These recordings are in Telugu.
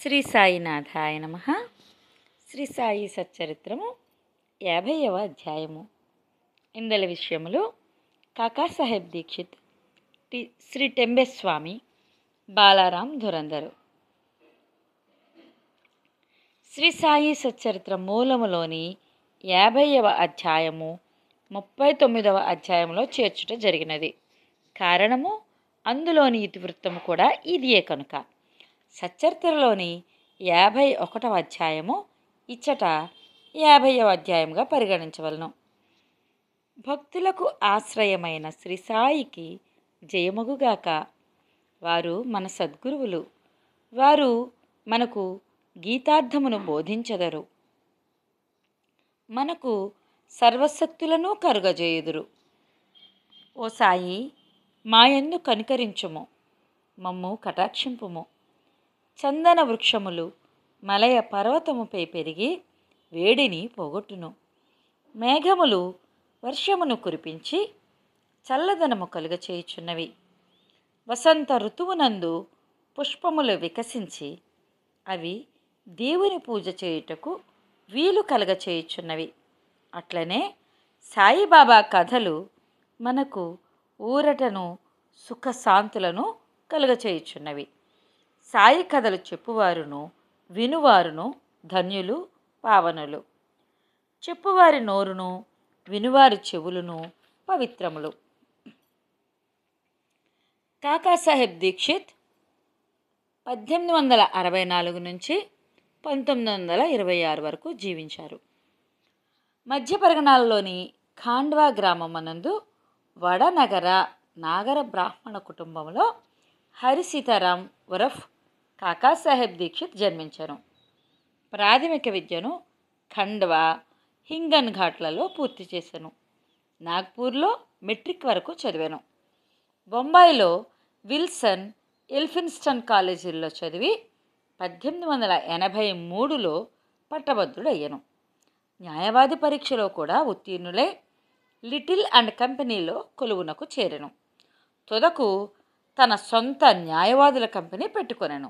శ్రీ సాయినాథాయ నమ శ్రీ సాయి సచ్చరిత్రము యాభైవ అధ్యాయము ఇందలి విషయములు కాకాసాహెబ్ దీక్షిత్ టి శ్రీ టెంబెస్వామి బాలారాం ధురంధరు శ్రీ సాయి సచ్చరిత్ర మూలములోని యాభైవ అధ్యాయము ముప్పై తొమ్మిదవ అధ్యాయంలో చేర్చుట జరిగినది కారణము అందులోని ఇతివృత్తము కూడా ఇదియే కనుక సచ్చరిత్రలోని యాభై ఒకటవ అధ్యాయము ఇచ్చట యాభైవ అధ్యాయంగా పరిగణించవలను భక్తులకు ఆశ్రయమైన శ్రీ సాయికి జయమగుగాక వారు మన సద్గురువులు వారు మనకు గీతార్థమును బోధించెదరు మనకు సర్వశక్తులను కరుగజేయుదురు ఓ సాయి మాయందు కనికరించుము మమ్ము కటాక్షింపుము చందన వృక్షములు మలయ పర్వతముపై పెరిగి వేడిని పోగొట్టును మేఘములు వర్షమును కురిపించి చల్లదనము కలుగచేయుచున్నవి వసంత ఋతువునందు పుష్పములు వికసించి అవి దేవుని పూజ చేయుటకు వీలు కలగచేయుచున్నవి అట్లనే సాయిబాబా కథలు మనకు ఊరటను సుఖశాంతులను కలుగచేయుచున్నవి సాయి కథలు చెప్పువారును వినువారును ధన్యులు పావనులు చెప్పువారి నోరును వినువారి చెవులను పవిత్రములు కాకాసాహెబ్ దీక్షిత్ పద్దెనిమిది వందల అరవై నాలుగు నుంచి పంతొమ్మిది వందల ఇరవై ఆరు వరకు జీవించారు మధ్య పరగణాలలోని ఖాండ్వా గ్రామమునందు వడనగర నాగర బ్రాహ్మణ కుటుంబంలో హరి సీతారాం ఉరఫ్ కాకాసాహెబ్ దీక్షిత్ జన్మించారు ప్రాథమిక విద్యను ఖండ్వా హింగన్ ఘాట్లలో పూర్తి చేశాను నాగ్పూర్లో మెట్రిక్ వరకు చదివాను బొంబాయిలో విల్సన్ ఎల్ఫిన్స్టన్ కాలేజీల్లో చదివి పద్దెనిమిది వందల ఎనభై మూడులో పట్టభద్రుడయ్యాను న్యాయవాది పరీక్షలో కూడా ఉత్తీర్ణులై లిటిల్ అండ్ కంపెనీలో కొలువునకు చేరెను తుదకు తన సొంత న్యాయవాదుల కంపెనీ పెట్టుకొనెను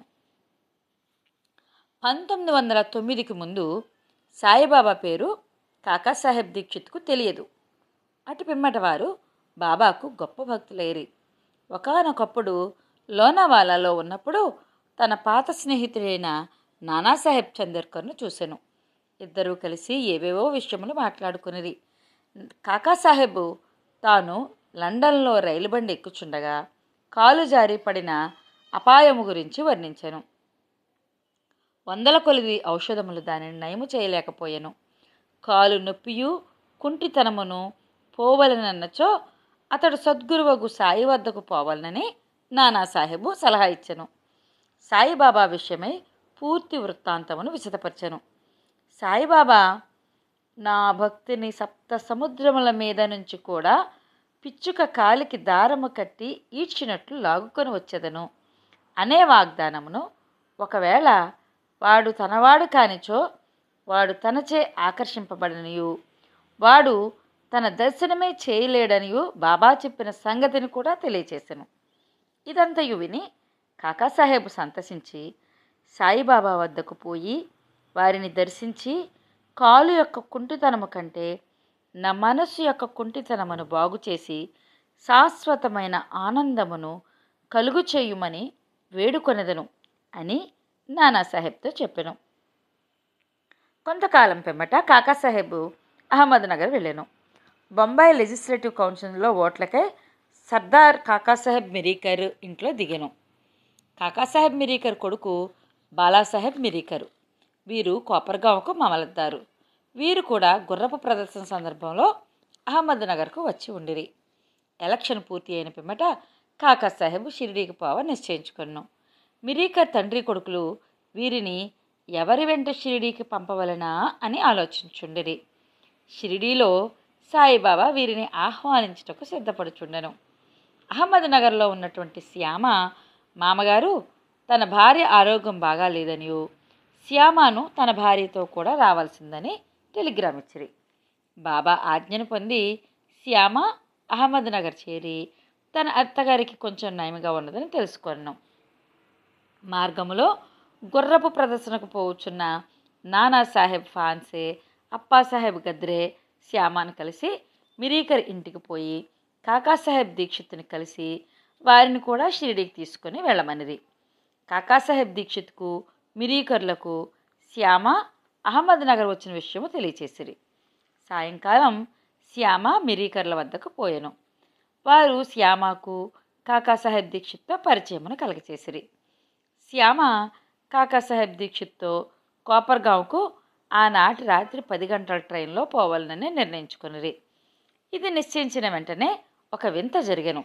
పంతొమ్మిది వందల తొమ్మిదికి ముందు సాయిబాబా పేరు కాకాసాహెబ్ దీక్షిత్కు తెలియదు అటు పిమ్మట వారు బాబాకు గొప్ప భక్తులేరి ఒకనొకప్పుడు లోనావాలాలో ఉన్నప్పుడు తన పాత స్నేహితుడైన నానాసాహెబ్ చందర్కర్ను చూశాను ఇద్దరూ కలిసి ఏవేవో విషయములు మాట్లాడుకునిరి కాకాసాహెబ్ తాను లండన్లో రైలు బండి ఎక్కుచుండగా కాలు జారి పడిన అపాయము గురించి వర్ణించాను వందల కొలిది ఔషధములు దానిని నయము చేయలేకపోయాను కాలు నొప్పియు కుంటితనమును పోవలనన్నచో అతడు సద్గురువగు సాయి వద్దకు పోవాలనని నానాసాహెబు సలహా ఇచ్చెను సాయిబాబా విషయమై పూర్తి వృత్తాంతమును విశదపరచెను సాయిబాబా నా భక్తిని సప్త సముద్రముల మీద నుంచి కూడా పిచ్చుక కాలికి దారము కట్టి ఈడ్చినట్లు లాగుకొని వచ్చేదను అనే వాగ్దానమును ఒకవేళ వాడు తనవాడు కానిచో వాడు తనచే ఆకర్షింపబడనియు వాడు తన దర్శనమే చేయలేడనియు బాబా చెప్పిన సంగతిని కూడా తెలియచేశాను ఇదంతయు విని కాకాసాహెబ్ సంతసించి సాయిబాబా వద్దకు పోయి వారిని దర్శించి కాలు యొక్క కుంటితనము కంటే నా మనస్సు యొక్క కుంటితనమును బాగు చేసి శాశ్వతమైన ఆనందమును కలుగు చేయుమని వేడుకొనెదను అని నానాసాహెబ్తో చెప్పాను కొంతకాలం పిమ్మట కాకాసాహెబ్ అహ్మద్నగర్ వెళ్ళాను బొంబాయి లెజిస్లేటివ్ కౌన్సిల్లో ఓట్లకై సర్దార్ కాకాసాహెబ్ మిరీకర్ ఇంట్లో దిగాను కాకాసాహెబ్ మిరీకర్ కొడుకు బాలాసాహెబ్ మిరీకర్ వీరు కోపర్గాంకు మమలద్దారు వీరు కూడా గుర్రపు ప్రదర్శన సందర్భంలో అహ్మద్నగర్కు వచ్చి ఉండిరి ఎలక్షన్ పూర్తి అయిన పిమ్మట కాకాసాహెబ్ షిరిడీకి పోవ నిశ్చయించుకున్నాను మిరీకర్ తండ్రి కొడుకులు వీరిని ఎవరి వెంట షిరిడీకి పంపవలనా అని ఆలోచించుండిరి షిరిడీలో సాయిబాబా వీరిని ఆహ్వానించుటకు సిద్ధపడుచుండెను అహ్మద్నగర్లో ఉన్నటువంటి శ్యామ మామగారు తన భార్య ఆరోగ్యం బాగాలేదనియు శ్యామను తన భార్యతో కూడా రావాల్సిందని టెలిగ్రామ్ ఇచ్చిరి బాబా ఆజ్ఞను పొంది శ్యామ అహ్మద్నగర్ చేరి తన అత్తగారికి కొంచెం నయముగా ఉన్నదని తెలుసుకున్నాం మార్గములో గుర్రపు ప్రదర్శనకు పోవచ్చున్న నానాసాహెబ్ ఫాన్సే అప్పాసాహెబ్ గద్రే శ్యామాను కలిసి మిరీకర్ ఇంటికి పోయి కాకాసాహెబ్ దీక్షిత్ని కలిసి వారిని కూడా షిరిడీకి తీసుకొని వెళ్ళమనిది కాకాసాహెబ్ దీక్షిత్కు మిరీకర్లకు శ్యామ అహ్మద్ నగర్ వచ్చిన విషయము తెలియచేసిరి సాయంకాలం శ్యామ మిరీకర్ల వద్దకు పోయెను వారు శ్యామకు కాకాసాహెబ్ దీక్షిత్తో పరిచయమును కలగచేసిరి శ్యామ కాకాసాహెబ్ దీక్షిత్తో కోపర్గాంకు ఆనాటి రాత్రి పది గంటల ట్రైన్లో పోవాలని నిర్ణయించుకునిరి ఇది నిశ్చయించిన వెంటనే ఒక వింత జరిగెను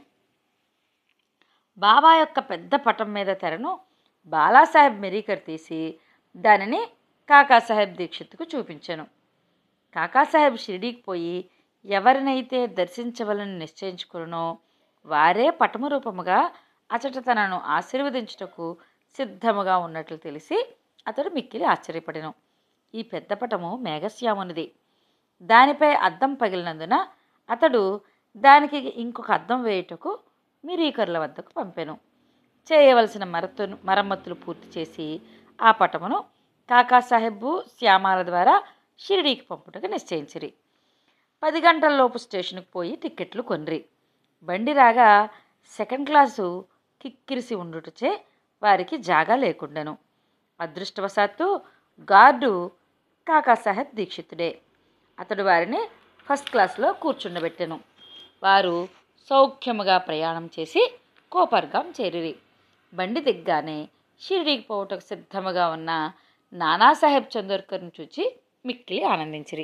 బాబా యొక్క పెద్ద పటం మీద తెరను బాలాసాహెబ్ మెరీకర్ తీసి దానిని కాకాసాహెబ్ దీక్షిత్కు చూపించాను కాకాసాహెబ్ షిరిడీకి పోయి ఎవరినైతే దర్శించవలని నిశ్చయించుకునో వారే పటము రూపముగా అచట తనను ఆశీర్వదించుటకు సిద్ధముగా ఉన్నట్లు తెలిసి అతడు మిక్కిలి ఆశ్చర్యపడెను ఈ పెద్ద పటము మేఘశ్యామునిది దానిపై అద్దం పగిలినందున అతడు దానికి ఇంకొక అద్దం వేయుటకు మిరీకర్ల వద్దకు పంపెను చేయవలసిన మరతు మరమ్మతులు పూర్తి చేసి ఆ పటమును కాకాసాహెబ్బు శ్యామాల ద్వారా షిరిడీకి పంపుటకు నిశ్చయించిరి పది గంటలలోపు స్టేషన్కి పోయి టిక్కెట్లు కొనిరి బండి రాగా సెకండ్ క్లాసు కిక్కిరిసి ఉండుటచే వారికి జాగా లేకుండెను అదృష్టవశాత్తు గార్డు కాకాసాహెబ్ దీక్షితుడే అతడు వారిని ఫస్ట్ క్లాస్లో కూర్చుండబెట్టెను వారు సౌఖ్యముగా ప్రయాణం చేసి కోపర్గాం చేరిరి బండి దిగ్గానే షిరిడీకి పోవటకు సిద్ధముగా ఉన్న నానాసాహెబ్ చందోర్కర్ను చూచి మిక్కిలి ఆనందించిరి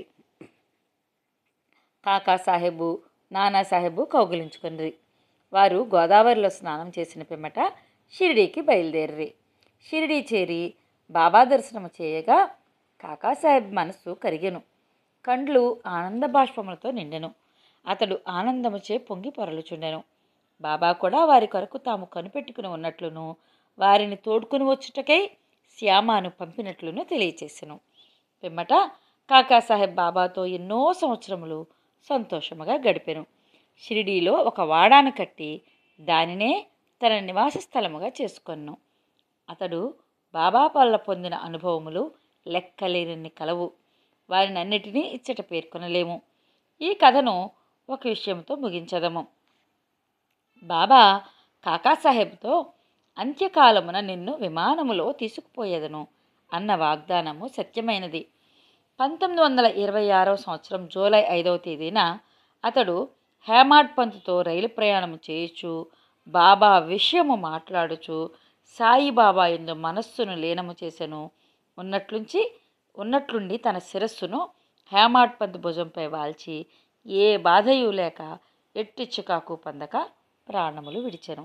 కాకాసాహెబు నానాసాహెబు కౌగిలించుకునిరి వారు గోదావరిలో స్నానం చేసిన పిమ్మట షిరిడీకి బయలుదేరి షిరిడీ చేరి బాబా దర్శనము చేయగా కాకాసాహెబ్ మనస్సు కరిగెను కండ్లు ఆనంద బాష్పములతో నిండెను అతడు ఆనందముచే పొంగి పొరలుచుండెను బాబా కూడా వారి కొరకు తాము కనిపెట్టుకుని ఉన్నట్లును వారిని తోడుకుని వచ్చుటకై శ్యామాను పంపినట్లును తెలియచేసెను పిమ్మట కాకాసాహెబ్ బాబాతో ఎన్నో సంవత్సరములు సంతోషముగా గడిపెను షిరిడీలో ఒక వాడాను కట్టి దానినే తన నివాస స్థలముగా చేసుకొను అతడు బాబా వల్ల పొందిన అనుభవములు లెక్కలేనన్ని కలవు వారినన్నిటినీ ఇచ్చట పేర్కొనలేము ఈ కథను ఒక విషయంతో ముగించదము బాబా కాకాసాహెబ్తో అంత్యకాలమున నిన్ను విమానములో తీసుకుపోయేదను అన్న వాగ్దానము సత్యమైనది పంతొమ్మిది వందల ఇరవై ఆరవ సంవత్సరం జూలై ఐదవ తేదీన అతడు హేమాడ్ పంత్తో రైలు ప్రయాణం చేయొచ్చు బాబా విషయము మాట్లాడుచు సాయిబాబా ఎందు మనస్సును లీనము చేసెను ఉన్నట్లుంచి ఉన్నట్లుండి తన శిరస్సును హేమాడ్ పంత్ భుజంపై వాల్చి ఏ బాధయు లేక ఎట్టి చికాకు పొందక ప్రాణములు విడిచెను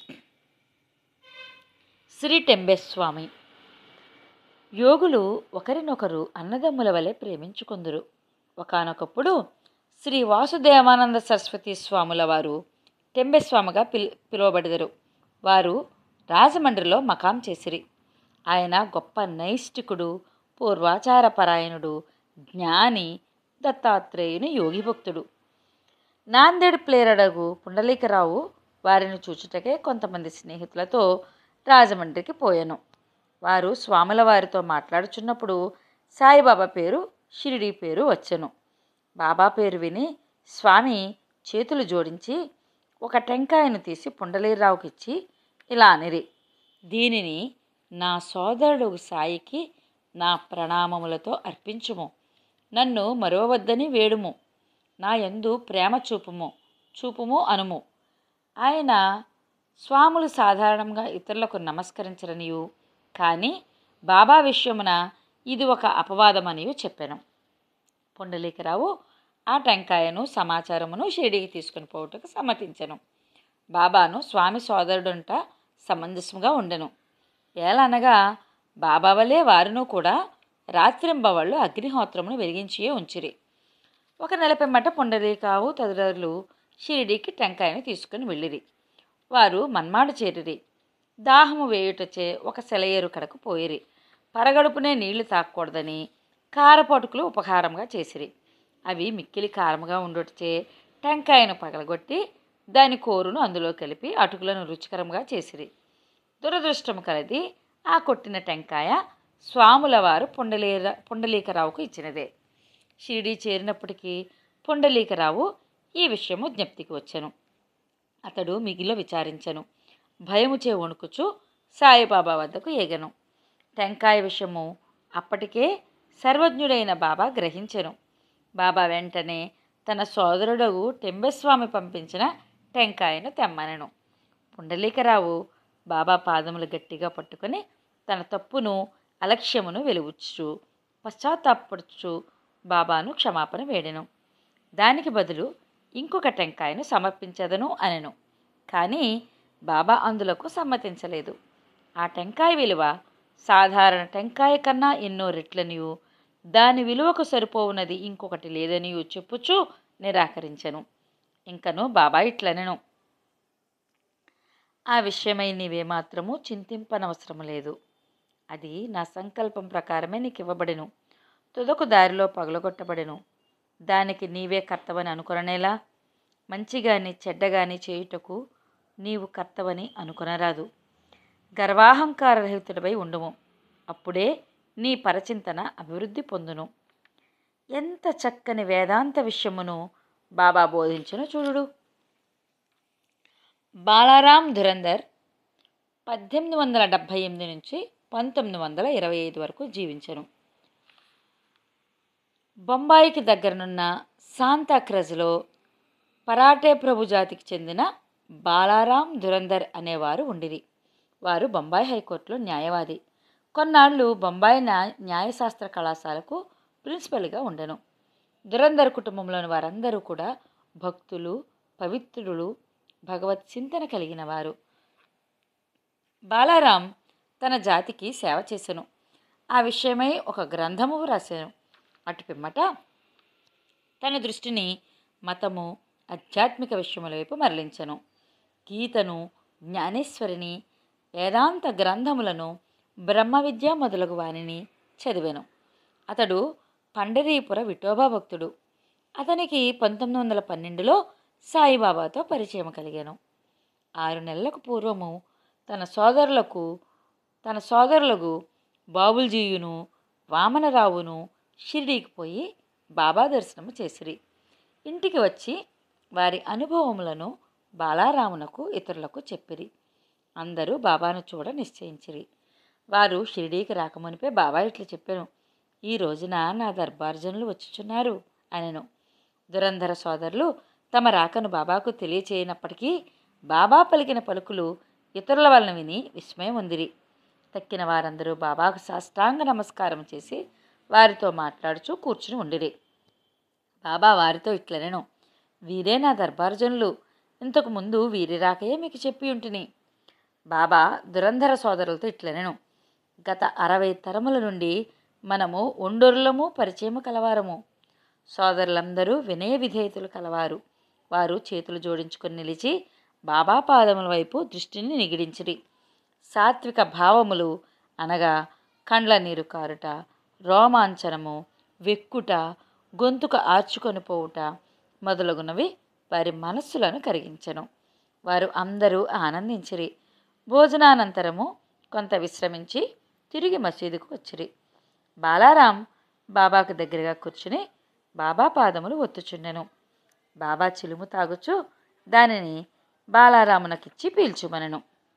శ్రీ టెంబేస్వామి యోగులు ఒకరినొకరు అన్నదమ్ముల వలె ప్రేమించుకుందురు ఒకానొకప్పుడు శ్రీ వాసుదేవానంద సరస్వతి స్వాముల వారు టెంబెస్వామిగా పిల్ పిలువబడెదరు వారు రాజమండ్రిలో మకాం చేసిరి ఆయన గొప్ప నైష్టికుడు పూర్వాచార పరాయణుడు జ్ఞాని దత్తాత్రేయుని యోగి భక్తుడు నాందేడ్ ప్లేరడగు పుండలీకరావు వారిని చూచుటకే కొంతమంది స్నేహితులతో రాజమండ్రికి పోయాను వారు స్వాముల వారితో మాట్లాడుచున్నప్పుడు సాయిబాబా పేరు షిరిడి పేరు వచ్చెను బాబా పేరు విని స్వామి చేతులు జోడించి ఒక టెంకాయను తీసి పుండలీరావుకి ఇచ్చి ఇలా అనిరి దీనిని నా సోదరుడు సాయికి నా ప్రణామములతో అర్పించుము నన్ను మరవవద్దని వేడుము నా యందు ప్రేమ చూపుము చూపుము అనుము ఆయన స్వాములు సాధారణంగా ఇతరులకు నమస్కరించరనియు కానీ బాబా విషయమున ఇది ఒక అపవాదమనియు చెప్పాను పుండలీకరావు ఆ టెంకాయను సమాచారమును షిరిడీకి తీసుకుని పోవటకు సమ్మతించెను బాబాను స్వామి సోదరుడంట సమంజసముగా ఉండెను ఏలనగా బాబా వలె వారును కూడా రాత్రింబవళ్ళు అగ్నిహోత్రమును వెలిగించియే ఉంచిరి ఒక నెల పిమ్మట పుండరీకావు తదితరులు షిరిడీకి టెంకాయను తీసుకుని వెళ్ళిరి వారు మన్మాడు చేరిరి దాహము వేయుటచే ఒక సెలయేరు కడకు పోయిరి పరగడుపునే నీళ్లు తాకూడదని కారపటుకులు ఉపకారంగా చేసిరి అవి మిక్కిలి కారముగా ఉండుటచే టెంకాయను పగలగొట్టి దాని కోరును అందులో కలిపి అటుకులను రుచికరంగా చేసిరి దురదృష్టము కలది ఆ కొట్టిన టెంకాయ స్వాముల వారు పుండలీర పుండలీకరావుకు ఇచ్చినదే షిరిడి చేరినప్పటికీ పుండలీకరావు ఈ విషయము జ్ఞప్తికి వచ్చెను అతడు మిగిలిన విచారించను భయముచే వణుకుచు సాయిబాబా వద్దకు ఎగను టెంకాయ విషయము అప్పటికే సర్వజ్ఞుడైన బాబా గ్రహించెను బాబా వెంటనే తన సోదరుడు టెంబెస్వామి పంపించిన టెంకాయను తెమ్మనెను పుండలీకరావు బాబా పాదములు గట్టిగా పట్టుకొని తన తప్పును అలక్ష్యమును వెలుగుచ్చు పశ్చాత్తాపడుచు బాబాను క్షమాపణ వేడెను దానికి బదులు ఇంకొక టెంకాయను సమర్పించదను అనెను కానీ బాబా అందులకు సమ్మతించలేదు ఆ టెంకాయ విలువ సాధారణ టెంకాయ కన్నా ఎన్నో రెట్లనియు దాని విలువకు సరిపోవునది ఇంకొకటి లేదనియు చెప్పుచూ నిరాకరించెను ఇంకను బాబా ఇట్లనెను ఆ విషయమై నీవేమాత్రము చింతింపనవసరం లేదు అది నా సంకల్పం ప్రకారమే నీకు ఇవ్వబడెను తుదకు దారిలో పగలగొట్టబడెను దానికి నీవే కర్తవని అనుకొననేలా మంచిగాని చెడ్డగాని చేయుటకు నీవు కర్తవని అనుకొనరాదు గర్వాహంకారరహితుడిపై ఉండుము అప్పుడే నీ పరచింతన అభివృద్ధి పొందును ఎంత చక్కని వేదాంత విషయమును బాబా బోధించును చూడు బాలారాం ధురంధర్ పద్దెనిమిది వందల డెబ్భై ఎనిమిది నుంచి పంతొమ్మిది వందల ఇరవై ఐదు వరకు జీవించను బొంబాయికి దగ్గరనున్న శాంతాక్రజ్లో పరాటే ప్రభు జాతికి చెందిన బాలారాం ధురంధర్ అనేవారు ఉండిరి వారు బొంబాయి హైకోర్టులో న్యాయవాది కొన్నాళ్ళు బొంబాయి న్యాయ న్యాయశాస్త్ర కళాశాలకు ప్రిన్సిపల్గా ఉండెను దురంధర్ కుటుంబంలోని వారందరూ కూడా భక్తులు పవిత్రులు భగవత్ చింతన కలిగిన వారు బాలారాం తన జాతికి సేవ చేసెను ఆ విషయమై ఒక గ్రంథము రాశాను అటు పిమ్మట తన దృష్టిని మతము ఆధ్యాత్మిక విషయముల వైపు మరలించను గీతను జ్ఞానేశ్వరిని వేదాంత గ్రంథములను బ్రహ్మ విద్య మొదలగు వానిని చదివాను అతడు పండరీపుర విఠోబా భక్తుడు అతనికి పంతొమ్మిది వందల పన్నెండులో సాయిబాబాతో పరిచయం కలిగాను ఆరు నెలలకు పూర్వము తన సోదరులకు తన సోదరులకు బాబుల్జీయును వామనరావును షిరిడీకి పోయి బాబా దర్శనము చేసిరి ఇంటికి వచ్చి వారి అనుభవములను బాలారామునకు ఇతరులకు చెప్పిరి అందరూ బాబాను చూడ నిశ్చయించిరి వారు షిరిడీకి రాకమునిపే బాబా ఇట్లా చెప్పాను ఈ రోజున నా దర్బార్జనులు వచ్చుచున్నారు అనెను దురంధర సోదరులు తమ రాకను బాబాకు తెలియచేయనప్పటికీ బాబా పలికిన పలుకులు ఇతరుల వలన విని విస్మయం ఉందిరి తక్కిన వారందరూ బాబాకు సాష్టాంగ నమస్కారం చేసి వారితో మాట్లాడుచూ కూర్చుని ఉండిరి బాబా వారితో ఇట్లనెను వీరే నా దర్బార్జనులు ఇంతకు ముందు వీరి రాకయే మీకు చెప్పి ఉంటిని బాబా దురంధర సోదరులతో ఇట్లనెను గత అరవై తరముల నుండి మనము ఒండొరులము పరిచయము కలవారము సోదరులందరూ వినయ విధేయతలు కలవారు వారు చేతులు జోడించుకొని నిలిచి బాబా పాదముల వైపు దృష్టిని నిగిడించిరి సాత్విక భావములు అనగా కండ్ల నీరు కారుట రోమాంచనము వెక్కుట గొంతుక ఆర్చుకొని పోవుట మొదలగునవి వారి మనస్సులను కరిగించెను వారు అందరూ ఆనందించిరి భోజనానంతరము కొంత విశ్రమించి తిరిగి మసీదుకు వచ్చిరి బాలారాం బాబాకు దగ్గరగా కూర్చుని బాబా పాదములు ఒత్తుచుండెను బాబా చిలుము తాగుచు దానిని బాలారామునకిచ్చి పీల్చుమనెను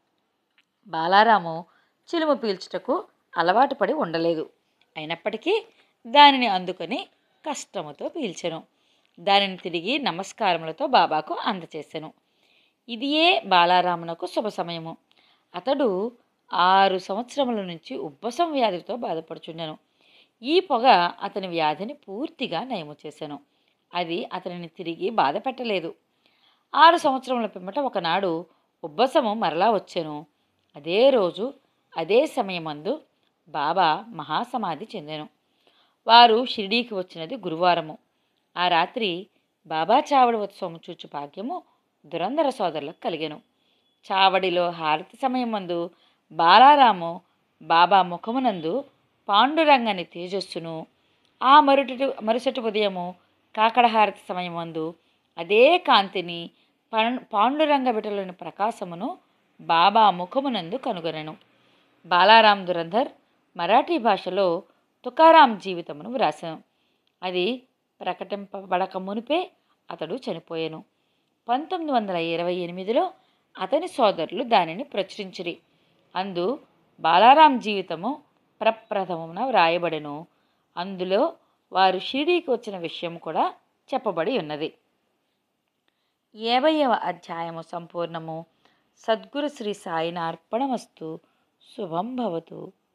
బాలారాము చిలుము పీల్చుటకు అలవాటు పడి ఉండలేదు అయినప్పటికీ దానిని అందుకొని కష్టముతో పీల్చెను దానిని తిరిగి నమస్కారములతో బాబాకు అందచేసెను ఇదియే బాలారామునకు శుభ సమయము అతడు ఆరు సంవత్సరముల నుంచి ఉబ్బసం వ్యాధితో బాధపడుచుండెను ఈ పొగ అతని వ్యాధిని పూర్తిగా నయము చేసెను అది అతనిని తిరిగి బాధ పెట్టలేదు ఆరు సంవత్సరముల పిమ్మట ఒకనాడు ఉబ్బసము మరలా వచ్చెను అదే రోజు అదే సమయమందు బాబా మహాసమాధి చెందెను వారు షిరిడీకి వచ్చినది గురువారము ఆ రాత్రి బాబా చావడి ఉత్సవం చూచు భాగ్యము దురంధర సోదరులకు కలిగెను చావడిలో హారతి సమయమందు బాలారాము బాబా ముఖమునందు పాండురంగని తేజస్సును ఆ మరుటి మరుసటి ఉదయము కాకడహారతి సమయమందు అదే కాంతిని పాం పాండురంగ బిటలోని ప్రకాశమును బాబా ముఖమునందు కనుగొనెను బాలారాం దురంధర్ మరాఠీ భాషలో తుకారాం జీవితమును వ్రాసాను అది ప్రకటింపబడక మునిపే అతడు చనిపోయాను పంతొమ్మిది వందల ఇరవై ఎనిమిదిలో అతని సోదరులు దానిని ప్రచురించిరి అందు బాలారాం జీవితము ప్రప్రథమమున వ్రాయబడెను అందులో వారు షిరిడీకి వచ్చిన విషయం కూడా చెప్పబడి ఉన్నది యాభైవ అధ్యాయము సంపూర్ణము సద్గురు శ్రీ సాయిన అర్పణమస్తు శుభం భవతు